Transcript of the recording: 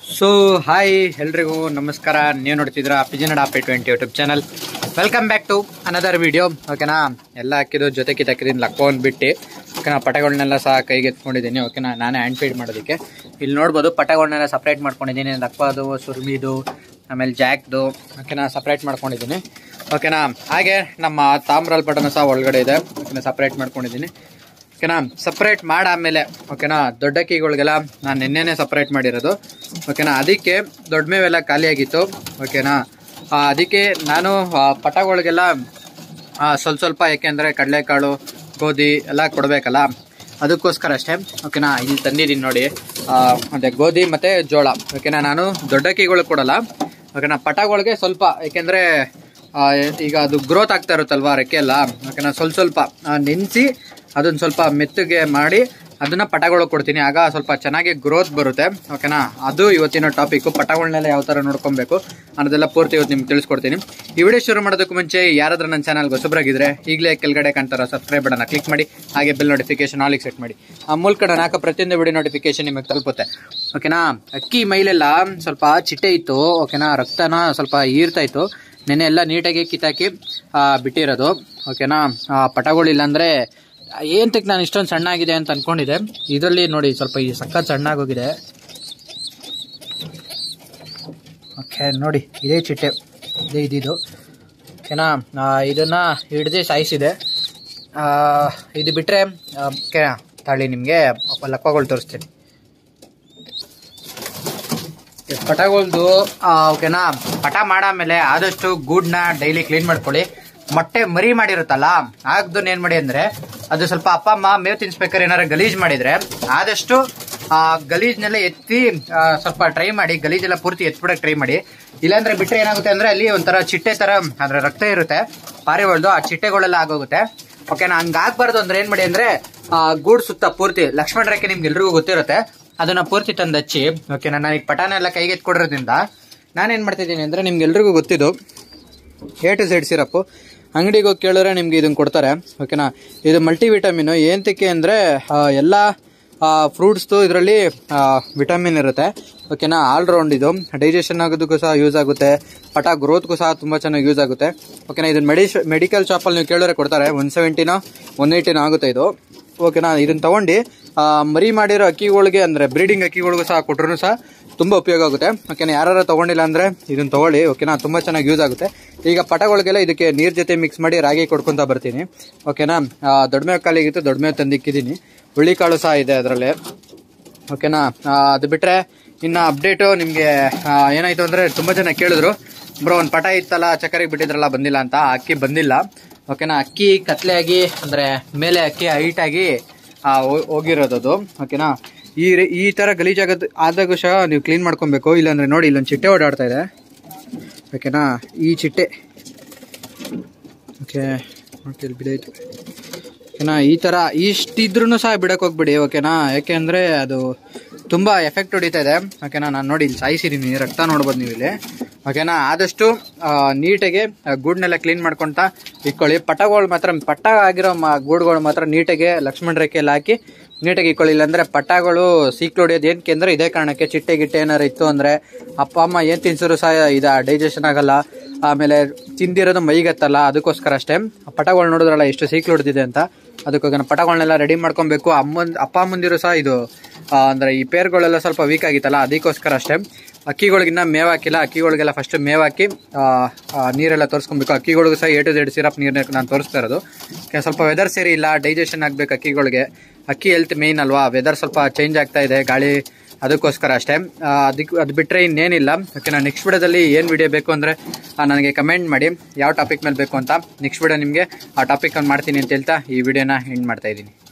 so hi ಎಲ್ರಿಗೂ ನಮಸ್ಕಾರ ನೀವು ನೋಡ್ತಿದ್ರ ಪಿಜಿನಡ್ ಆಪಿ twenty YouTube channel welcome back to another video ಓಕೆನಾ ಎಲ್ಲ ಹಾಕಿದ್ದು ಜೊತೆ ಕಿತ್ತಾಕಿದ್ದೀನಿ ಲಕ್ಕೊಂಡ್ ಬಿಟ್ಟು ಓಕೆನಾ ಪಟಗಳನ್ನೆಲ್ಲ ಸಹ ಕೈಗೆ ಎತ್ಕೊಂಡಿದ್ದೀನಿ ಓಕೆನಾ ನಾನೇ ಹ್ಯಾಂಡ್ ಫೀಡ್ ಮಾಡೋದಕ್ಕೆ ಇಲ್ಲಿ ನೋಡ್ಬೋದು ಪಟಗಳನ್ನೆಲ್ಲ ಸಪ್ರೇಟ್ ಮಾಡ್ಕೊಂಡಿದ್ದೀನಿ ಲಕ್ವಾದು ಸುರ್ಮಿದು ಆಮೇಲೆ ಜಾಕ್ದು ಓಕೆನಾ ಸಪ್ರೇಟ್ ಮಾಡ್ಕೊಂಡಿದ್ದೀನಿ ಓಕೆನಾ ಹಾಗೆ ನಮ್ಮ ತಾಮ್ರಲ್ ಪಟನ ಸಹ ಒಳಗಡೆ ಇದೆ ಓಕೆನಾ ಸಪ್ರೇಟ್ ಮಾಡ್ಕೊಂಡಿದ್ದೀನಿ ಓಕೆನಾ ಸಪ್ರೇಟ್ ಮಾಡಾದ್ಮೇಲೆ ಓಕೆನಾ ದೊಡ್ಡ ಕೀಗಳಿಗೆಲ್ಲ ನಾನು ನಿನ್ನೆನೆ ಸಪ್ರೇಟ್ ಮಾಡಿರೋದು ಓಕೆನಾ ಅದಕ್ಕೆ ದೊಡ್ಡ ಮೇವೆಲ್ಲ ಖಾಲಿಯಾಗಿತ್ತು ಓಕೆನಾ ಆ, ಅದಕ್ಕೆ ನಾನು ಆ, ಪಟಗಳಿಗೆಲ್ಲ ಆ, ಸ್ವಲ್ಪ ಸ್ವಲ್ಪ ಯಾಕೆಂದರೆ ಕಡಲೆಕಾಳು ಗೋಧಿ ಎಲ್ಲ ಕೊಡಬೇಕಲ್ಲ ಅದಕ್ಕೋಸ್ಕರ ಅಷ್ಟೇ ಓಕೆನಾ ಇಲ್ಲಿ ತಂದಿದ್ದೀನಿ ನೋಡಿ ಆ, ಅದೇ ಗೋಧಿ ಮತ್ತು ಜೋಳ ಓಕೆನಾ ನಾನು ದೊಡ್ಡ ಕೀಗಳು ಕೊಡಲ್ಲ ಓಕೆನಾ ಪಟಗಳಿಗೆ ಸ್ವಲ್ಪ ಯಾಕೆಂದರೆ ಈಗ ಅದು ಗ್ರೋತ್ ಆಗ್ತಾ ಇರುತ್ತಲ್ವಾ ರೆಕ್ಕೆ ಎಲ್ಲ ಓಕೆನಾ ಸ್ವಲ್ಪ ಸ್ವಲ್ಪ ನೆನೆಸಿ ಅದನ್ನ ಸ್ವಲ್ಪ ಮೆತ್ತಗೆ ಮಾಡಿ ಅದನ್ನ ಪಟಗಳು ಕೊಡ್ತೀನಿ ಆಗ ಸ್ವಲ್ಪ ಚೆನ್ನಾಗಿ ಗ್ರೋತ್ ಬರುತ್ತೆ ಓಕೆನಾ ಅದು ಇವತ್ತಿನ ಟಾಪಿಕ್ ಪಟಗಳನ್ನೆಲ್ಲ ಯಾವ ಥರ ನೋಡ್ಕೊಬೇಕು ಅನ್ನೋದೆಲ್ಲ ಪೂರ್ತಿ ಇವತ್ತು ನಿಮ್ಗೆ ತಿಳಿಸ್ಕೊಡ್ತೀನಿ ಈ ವಿಡಿಯೋ ಶುರು ಮಾಡೋದಕ್ಕೂ ಮುಂಚೆ ಯಾರಾದ್ರೂ ನನ್ನ ಚಾನಲ್ಗೆ ಹೊಸಬ್ರಾಗಿದ್ರೆ ಈಗಲೇ ಕೆಳಗಡೆ ಕಾಣ್ತಾರ ಸಬ್ಸ್ಕ್ರೈಬ್ ಬಟನ್ನ ಕ್ಲಿಕ್ ಮಾಡಿ ಹಾಗೆ ಬೆಲ್ ನೋಟಿಫಿಕೇಶನ್ ಆಲಿಗೆ ಸೆಟ್ ಮಾಡಿ ಆ ಮೂಲಕ ನಾನು ಹಾಕೋ ಪ್ರತಿಯೊಂದು ವಿಡಿಯೋ ನೋಟಿಫಿಕೇಶನ್ ನಿಮಗೆ ತಲುಪುತ್ತೆ ಓಕೆನಾ ಅಕ್ಕಿ ಮೈಲೆಲ್ಲ ಸ್ವಲ್ಪ ಚಿಟ್ಟೆ ಇತ್ತು ಓಕೆನಾ ರಕ್ತನ ಸ್ವಲ್ಪ ಈರ್ತಾ ಇತ್ತು ನೆನೆ ಎಲ್ಲ ನೀಟಾಗಿ ಕಿತ್ತಾಕಿ ಆ, ಬಿಟ್ಟಿರೋದು ಓಕೆನಾ ಆ, ಪಟಗಳಿಲ್ಲ ಅಂದ್ರೆ ಏಂತಕ್ಕೆ ನಾನು ಇಷ್ಟೊಂದು ಸಣ್ಣ ಆಗಿದೆ ಅಂತ ಅನ್ಕೊಂಡಿದ್ದೆ ಇದರಲ್ಲಿ ನೋಡಿ ಸ್ವಲ್ಪ ಈ ಸಖತ್ ಸಣ್ಣ ಆಗೋಗಿದೆ ಓಕೆ ನೋಡಿ ಇದೇ ಚಿಟ್ಟೆ ಇದೇ ಇದಿದು ಓಕೆನಾ ಆ, ಇದನ್ನ ಹಿಡ್ದು ಸಾಯಿಸಿದೆ ಆ, ಇದು ಬಿಟ್ರೆ ಓಕೆ ತಾಳಿ ನಿಮಗೆ ಲಕ್ಕಗಳು ತೋರಿಸ್ತೀನಿ ಪಟಗಳ್ದು ಓಕೆನಾ ಪಟ ಮಾಡಾದ್ಮೇಲೆ ಆದಷ್ಟು ಗೂಡ್ನ ಡೈಲಿ ಕ್ಲೀನ್ ಮಾಡ್ಕೊಳ್ಳಿ ಮೊಟ್ಟೆ ಮರಿ ಮಾಡಿರುತ್ತಲ್ಲ ಆಗದನ್ನ ಏನ್ ಮಾಡಿ ಅಂದ್ರೆ ಅದು ಸ್ವಲ್ಪ ಅಪ್ಪ ಅಮ್ಮ ಮೇವು ತಿನ್ಸ್ಬೇಕಾದ್ರೆ ಏನಾರ ಗಲೀಜ್ ಮಾಡಿದ್ರೆ ಆದಷ್ಟು ಆ ಗಲೀಜ್ನೆಲ್ಲ ಎತ್ತಿ ಆ, ಸ್ವಲ್ಪ ಟ್ರೈ ಮಾಡಿ ಗಲೀಜೆಲ್ಲ ಪೂರ್ತಿ ಎತ್ಬಿಡಕ್ ಟ್ರೈ ಮಾಡಿ ಇಲ್ಲಾಂದ್ರೆ ಬಿಟ್ರೆ ಏನಾಗುತ್ತೆ ಅಂದ್ರೆ ಅಲ್ಲಿ ಒಂಥರ ಚಿಟ್ಟೆ ತರ ಅಂದ್ರೆ ರಕ್ತ ಇರುತ್ತೆ ಪಾರಿವಾಳ್ದು ಆ ಚಿಟ್ಟೆಗಳೆಲ್ಲ ಆಗೋಗುತ್ತೆ ಓಕೆನಾ ಹಂಗಾಗ್ಬಾರ್ದು ಅಂದ್ರೆ ಏನ್ ಮಾಡಿ ಅಂದ್ರೆ ಆ, ಗೂಡ್ ಸುತ್ತ ಪೂರ್ತಿ ಲಕ್ಷ್ಮಣ ರೇಖೆ ನಿಮ್ಗೆ ಎಲ್ರಿಗೂ ಗೊತ್ತಿರುತ್ತೆ ಅದನ್ನ ಪೂರ್ತಿ ತಂದು ಹಚ್ಚಿ ಓಕೆನಾ ನನಗೆ ಪಟಾನ ಎಲ್ಲ ಕೈಗೆ ಎತ್ಕೊಡೋದ್ರಿಂದ ನಾನೇನ್ ಮಾಡ್ತಿದ್ದೀನಿ ಅಂದ್ರೆ ನಿಮ್ಗೆ ಎಲ್ರಿಗೂ ಗೊತ್ತಿದ್ದು ಎ ಟು ಝೆಡ್ ಸಿರಪ್ ಅಂಗಡಿಗೆ ಹೋಗಿ ಕೇಳಿದ್ರೆ ನಿಮ್ಗೆ ಇದನ್ನ ಕೊಡ್ತಾರೆ ಓಕೆನಾ ಇದು ಮಲ್ಟಿ ವಿಟಮಿನ್ ಏಂತಕ್ಕೆ ಅಂದ್ರೆ ಆ, ಎಲ್ಲ ಫ್ರೂಟ್ಸ್ದು ಇದರಲ್ಲಿ ವಿಟಮಿನ್ ಇರುತ್ತೆ ಓಕೆನಾ ಆಲ್ ರೌಂಡ್ ಇದು ಡೈಜೆಷನ್ ಆಗೋದಕ್ಕೂ ಸಹ ಯೂಸ್ ಆಗುತ್ತೆ ಪಟ ಗ್ರೋತ್ಗೂ ಸಹ ತುಂಬಾ ಚೆನ್ನಾಗಿ ಯೂಸ್ ಆಗುತ್ತೆ ಓಕೆನಾ ಇದನ್ನ ಮೆಡಿ ಮೆಡಿಕಲ್ ಶಾಪಲ್ಲಿ ನೀವು ಕೇಳಿದ್ರೆ ಕೊಡ್ತಾರೆ ಒನ್ ಸೆವೆಂಟಿನೋ ಒನ್ ಏಯ್ಟಿನೋ ಆಗುತ್ತೆ ಇದು ಓಕೆನಾ ಇದನ್ನ ತಗೊಂಡು ಆ, ಮರಿ ಮಾಡಿರೋ ಅಕ್ಕಿಗಳಿಗೆ ಅಂದ್ರೆ ಬ್ರೀಡಿಂಗ್ ಅಕ್ಕಿಗಳಿಗೂ ಸಹ ಕೊಟ್ರು ಸಹ ತುಂಬಾ ಉಪಯೋಗ ಆಗುತ್ತೆ ಓಕೆನಾ ಯಾರು ತಗೊಂಡಿಲ್ಲ ಅಂದ್ರೆ ಇದನ್ನ ತಗೊಳ್ಳಿ ಓಕೆನಾ ತುಂಬಾ ಚೆನ್ನಾಗಿ ಯೂಸ್ ಆಗುತ್ತೆ ಈಗ ಪಟಗಳಿಗೆಲ್ಲ ಇದಕ್ಕೆ ನೀರ್ ಜೊತೆ ಮಿಕ್ಸ್ ಮಾಡಿ ರಾಗಿ ಕೊಡ್ಕೊಂತ ಬರ್ತೀನಿ ಓಕೆನಾ ಆ, ದೊಡ್ಡ ಮೇವು ಖಾಲಿಗಿತ್ತು ದೊಡ್ಡ ಮೇವು ತಂದಿಕ್ಕಿದ್ದೀನಿ ಹುಳ್ಳಿಕಾಳು ಸಹ ಇದೆ ಅದರಲ್ಲಿ ಓಕೆನಾ ಆ, ಅದು ಬಿಟ್ರೆ ಇನ್ನ ಅಪ್ಡೇಟು ನಿಮಗೆ ಏನಾಯ್ತು ಅಂದ್ರೆ ತುಂಬಾ ಜನ ಕೇಳಿದ್ರು ಬ್ರೋ ಒಂದು ಪಟ ಇತ್ತಲ್ಲ ಚಕ್ಕರಿಗೆ ಬಿಟ್ಟಿದ್ರಲ್ಲ ಬಂದಿಲ್ಲ ಅಂತ ಆ ಅಕ್ಕಿ ಬಂದಿಲ್ಲ ಓಕೆನಾ ಅಕ್ಕಿ ಕತ್ಲೆಯಾಗಿ ಅಂದ್ರೆ ಮೇಲೆ ಅಕ್ಕಿ ಹೈಟ್ ಆಗಿ ಆ, ಹೋ- ಹೋಗಿರೋದು ಅದು ಓಕೆನಾ ಈ ರೀ- ಈ ತರ ಗಲೀಜಾಗದ್ ಆದಾಗೂ ಸಹ ನೀವು ಕ್ಲೀನ್ ಮಾಡ್ಕೊಬೇಕು ಇಲ್ಲಾಂದ್ರೆ ನೋಡಿ ಇಲ್ಲೊಂದು ಚಿಟ್ಟೆ ಓಡಾಡ್ತಾ ಇದೆ ಓಕೆನಾ ಈ ಚಿಟ್ಟೆ ಓಕೆ ನೋಡಿ ಬಿಡಾಯ್ತು ಓಕೆನಾ ಈ ತರ ಇಷ್ಟಿದ್ರೂ ಸಹ ಬಿಡಕ್ ಹೋಗ್ಬಿಡಿ ಓಕೆನಾ ಯಾಕೆಂದ್ರೆ ಅದು ತುಂಬಾ ಎಫೆಕ್ಟ್ ಹೊಡಿತಾ ಇದೆ ಓಕೆನಾ ನಾನು ನೋಡಿ ಇಲ್ಲಿ ಸಾಯಿಸಿದೀನಿ ರಕ್ತ ನೋಡ್ಬೋದು ನೀವು ಇಲ್ಲಿ ಓಕೆನಾ ಆದಷ್ಟು ಆ, ನೀಟಾಗಿ ಆ, ಗೂಡ್ನೆಲ್ಲ ಕ್ಲೀನ್ ಮಾಡ್ಕೊಂತ ಇಟ್ಕೊಳ್ಳಿ ಪಟಗಳು ಮಾತ್ರ ಪಟ್ಟ ಆಗಿರೋ ಮ- ಗೂಡುಗಳು ಮಾತ್ರ ನೀಟಾಗಿ ಲಕ್ಷ್ಮಣ ರೇಖೆಯಲ್ಲಿ ಹಾಕಿ ನೀಟಾಗಿ ಇಟ್ಕೊಳ್ಳಿ ಇಲ್ಲಾಂದ್ರೆ ಪಟ್ಟಗಳು ಸೀಕ್ಲು ಹೊಡಿಯೋದು ಏನಕ್ಕೆ ಅಂದ್ರೆ ಇದೇ ಕಾರಣಕ್ಕೆ ಚಿಟ್ಟೆ ಗಿಟ್ಟೆ ಏನಾರು ಇತ್ತು ಅಂದ್ರೆ ಅಪ್ಪ ಅಮ್ಮ ಏನ್ ತಿನ್ಸಿದ್ರು ಸಹ ಇದ ಡೈಜೆಷನ್ ಆಗಲ್ಲ ಆಮೇಲೆ ತಿಂದಿರೋದು ಮೈಗತ್ತಲ್ಲ ಅದಕ್ಕೋಸ್ಕರ ಅಷ್ಟೇ ಪಟಗಳು ನೋಡಿದ್ರಲ್ಲ ಎಷ್ಟು ಸೀಕ್ಲು ಹೊಡೆದಿದೆ ಅಂತ ಅದಕ್ಕೋಗಿ ನಾವು ಪಟಗಳನ್ನೆಲ್ಲ ರೆಡಿ ಮಾಡ್ಕೊಬೇಕು ಅಮ್ಮನ್ ಅಪ್ಪ ಅಮ್ಮಂದಿರು ಸಹ ಇದು ಆ, ಅಂದ್ರೆ ಈ ಪೇರ್ಗಳೆಲ್ಲ ಸ್ವಲ್ಪ ವೀಕ್ ಆಗಿತ್ತಲ್ಲ ಅದಕ್ಕೋಸ್ಕರ ಅಷ್ಟೇ ಅಕ್ಕಿಗಳಿಗಿನ್ನ ಮೇವ್ ಹಾಕಿಲ್ಲ ಅಕ್ಕಿಗಳಿಗೆಲ್ಲ ಫಸ್ಟ್ ಮೇವ್ ಹಾಕಿ ಆ, ಆ, ನೀರೆಲ್ಲ ತೋರಿಸ್ಕೊಬೇಕು ಅಕ್ಕಿಗಳಿಗೂ ಸಹ ಎ ಟು ಝೆಡ್ ಸಿರಪ್ ನೀರನ್ನ ನಾನು ತೋರಿಸ್ತಾ ಇರೋದು ಕೆ- ಸ್ವಲ್ಪ ವೆದರ್ ಸರಿ ಇಲ್ಲ ಡೈಜೆಷನ್ ಆಗ್ಬೇಕು ಅಕ್ಕಿಗಳಿಗೆ ಅಕ್ಕಿ ಹೆಲ್ತ್ ಮೇಯ್ನ್ ಅಲ್ವಾ ವೆದರ್ ಸ್ವಲ್ಪ ಚೇಂಜ್ ಆಗ್ತಾ ಇದೆ ಗಾಳಿ ಅದಕ್ಕೋಸ್ಕರ ಅಷ್ಟೇ ಆ, ಅದಕ್ಕೆ ಅದು ಬಿಟ್ಟರೆ ಇನ್ನೇನಿಲ್ಲ ಓಕೆ ನಾನು ನೆಕ್ಸ್ಟ್ ವಿಡಿಯೋದಲ್ಲಿ ಏನು ವಿಡಿಯೋ ಬೇಕು ಅಂದರೆ ನನಗೆ ಕಮೆಂಟ್ ಮಾಡಿ ಯಾವ ಟಾಪಿಕ್ ಮೇಲೆ ಬೇಕು ಅಂತ ನೆಕ್ಸ್ಟ್ ವಿಡಿಯೋ ನಿಮಗೆ ಆ ಟಾಪಿಕ್ ಮಾಡ್ತೀನಿ ಅಂತ ಹೇಳ್ತಾ ಈ ವಿಡಿಯೋನ ಎಂಡ್ ಮಾಡ್ತಾ ಇದ್ದೀನಿ